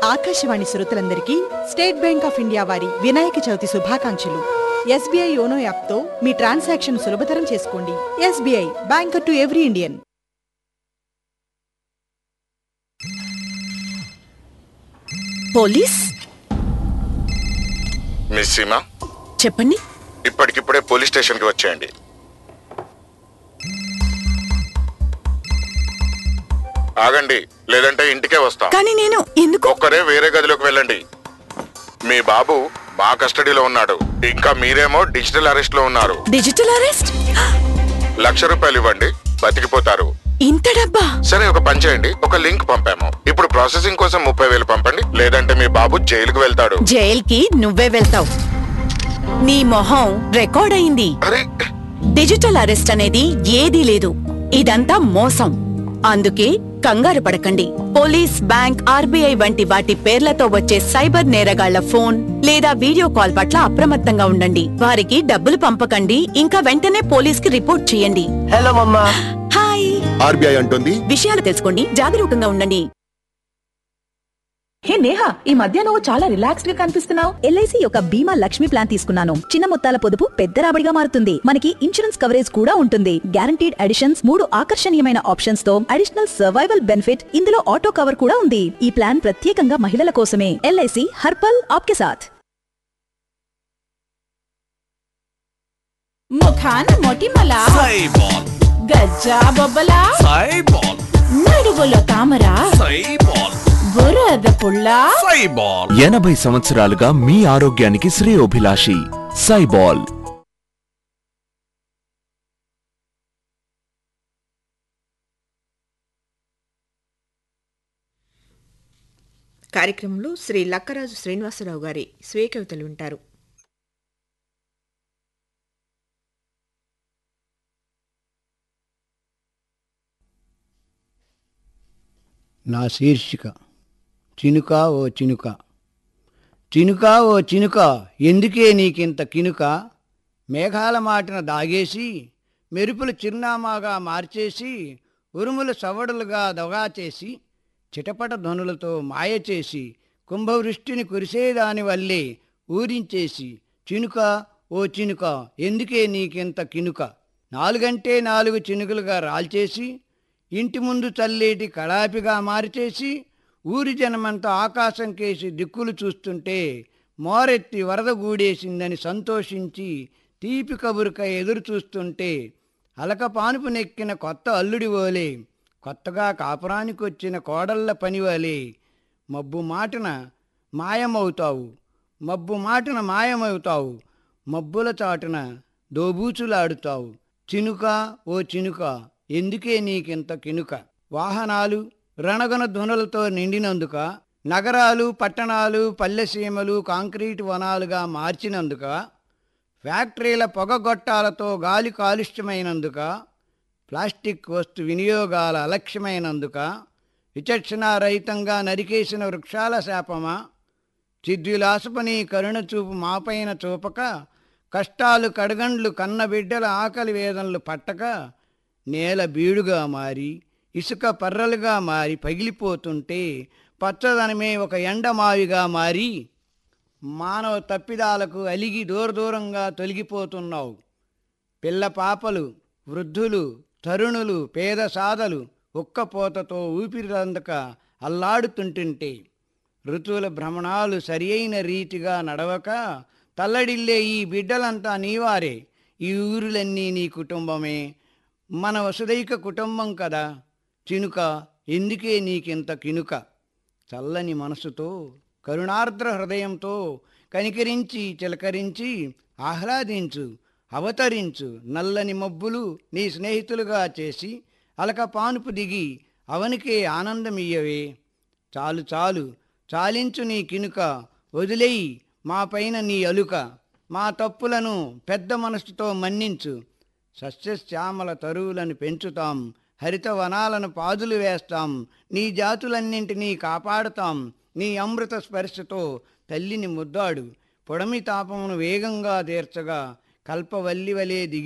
ఆకాశవాణి శ్రోతలందరికీ state bank of India వారి వినాయక చవితి శుభాకాంక్షలు ఎస్బీఐ యోనో యాప్తో మీ ట్రాన్సాక్షన్ సులభతరం చేసుకోండి SBI banker to every Indian police miss Seema చెప్పండి ఇప్పటికిప్పుడే పోలీస్ స్టేషన్కి వచ్చేయండి ఆగండి లేదంటే ఇంటికే వస్తాం కానీ నేను ఎందుకు ఒక్కరే వేరే గదిలోకి వెళ్ళండి మీ బాబు మా కస్టడీలో ఉన్నాడు ఇంకా మీరేమో డిజిటల్ అరెస్ట్ లో ఉన్నారు డిజిటల్ అరెస్ట్ లక్ష రూపాయలు ఇవ్వండి బతికిపోతారు ఇంత డబ్బా సరే ఒక పని చేయండి ఒక లింక్ పంపాము ఇప్పుడు ప్రాసెసింగ్ కోసం ముప్పై వేలు పంపండి లేదంటే మీ బాబు జైలుకు వెళ్తాడు జైల్కి నువ్వే వెళ్తావు నీ మొహం రికార్డ్ అయింది అరే డిజిటల్ అరెస్ట్ అనేది ఏదీ లేదు ఇదంతా మోసం అందుకే కంగారు పడకండి పోలీస్ బ్యాంక్ ఆర్బీఐ వంటి వాటి పేర్లతో వచ్చే సైబర్ నేరగాళ్ల ఫోన్ లేదా వీడియో కాల్ పట్ల అప్రమత్తంగా ఉండండి వారికి డబ్బులు పంపకండి ఇంకా వెంటనే పోలీస్ కి రిపోర్ట్ చేయండి హలో మమ్మా హాయ్ ఆర్బీఐ అంటుంది విషయాలు తెలుసుకోండి జాగరూకంగా ఉండండి హే నేహా ఈ మధ్య నువ్వు చాలా రిలాక్స్డ్ గా కనిపిస్తున్నావు ఎల్ఐసి యొక్క బీమా లక్ష్మి ప్లాన్ తీసుకున్నాను చిన్న మొత్తాల పొదుపు పెద్ద రాబడిగా మారుతుంది మనకి ఇన్సూరెన్స్ కవరేజ్ కూడా ఉంటుంది గ్యారంటీడ్ అడిషన్స్ మూడు ఆకర్షణీయమైన ఆప్షన్స్ తో అడిషనల్ సర్వైవల్ బెనిఫిట్ ఇందులో ఆటో కవర్ కూడా ఉంది ఈ ప్లాన్ ప్రత్యేకంగా మహిళల కోసమే ఎల్ఐసి హర్పల్ ఆప్కే సాథ్ ముఖాన మొటిమల సైబాల్ గజ్జా బొబ్బల సైబాల్ నడువులో తామర సైబాల్ బురద పుల్ల సైబాల్ ఎనభై సంవత్సరాలుగా మీ ఆరోగ్యానికి శ్రేయోభిలాషి సైబాల్ కార్యక్రమంలో శ్రీ లక్కరాజు శ్రీనివాసరావు గారి స్వీయ కవితలు వింటారు నా శీర్షిక చినుక ఓ చినుక చినుక ఓ చినుక ఎందుకే నీకింత కినుక మేఘాల మాటిన దాగేసి మెరుపులు చిరునామాగా మార్చేసి ఉరుములు సవడులుగా దగా చేసి చిటపట ధ్వనులతో మాయ చేసి కుంభవృష్టిని కురిసేదాని వల్లే ఊరించేసి చినుక ఓ చినుక ఎందుకే నీకింత కినుక నాలుగంటే నాలుగు చినుకులుగా రాల్చేసి ఇంటి ముందు చల్లేటి కళాపిగా మార్చేసి ఊరి జనమంతా ఆకాశం కేసి దిక్కులు చూస్తుంటే మోరెత్తి వరద గూడేసిందని సంతోషించి తీపి కబురుక ఎదురు చూస్తుంటే అలక పానుపు నెక్కిన కొత్త అల్లుడి వోలే కొత్తగా కాపురానికొచ్చిన కోడళ్ళ పనివలే మబ్బు మాటన మాయమవుతావు మబ్బు మాటన మాయమవుతావు మబ్బుల చాటున దోబూచులాడుతావు చినుక ఓ చినుక ఎందుకే నీకింత కినుక వాహనాలు రణగన ధ్వనులతో నిండినందుక నగరాలు పట్టణాలు పల్లెసీమలు కాంక్రీటు వనాలుగా మార్చినందుక ఫ్యాక్టరీల పొగగొట్టాలతో గాలి కాలుష్యమైనందుక ప్లాస్టిక్ వస్తు వినియోగాల అలక్ష్యమైనందుక విచక్షణారహితంగా నరికేసిన వృక్షాల శాపమా చిద్విలాసపని కరుణ చూపు మాపైన చూపక కష్టాలు కడగండ్లు కన్నబిడ్డల ఆకలి వేదనలు పట్టక నేల బీడుగా మారి ఇసుక పర్రలుగా మారి పగిలిపోతుంటే పచ్చదనమే ఒక ఎండమావిగా మారి మానవ తప్పిదాలకు అలిగి దూర దూరంగా తొలగిపోతున్నావు పిల్ల పాపలు వృద్ధులు తరుణులు పేద సాదలు ఉక్కపోతతో ఊపిరిలందక అల్లాడుతుంటుంటే ఋతువుల భ్రమణాలు సరియైన రీతిగా నడవక తల్లడిల్లే ఈ బిడ్డలంతా నీవారే ఈ ఊరులన్నీ నీ కుటుంబమే మన వసుదైక కుటుంబం కదా చినుక ఎందుకే నీకింత కినుక చల్లని మనసుతో కరుణార్ద్ర హృదయంతో కనికరించి చిలకరించి ఆహ్లాదించు అవతరించు నల్లని మబ్బులు నీ స్నేహితులుగా చేసి అలక పానుపు దిగి అవనికే ఆనందమియ్యవే చాలు చాలు చాలించు నీ కినుక వదిలేయి మా పైన నీ అలుక మా తప్పులను పెద్ద మనసుతో మన్నించు సస్యశ్యామల తరువులను పెంచుతాం హరిత వనాలను పాదులు వేస్తాం నీ జాతులన్నింటినీ కాపాడుతాం నీ అమృత స్పర్శతో తల్లిని ముద్దాడు పొడమి తాపమును వేగంగా తీర్చగా కల్పవల్లి వలె దిగి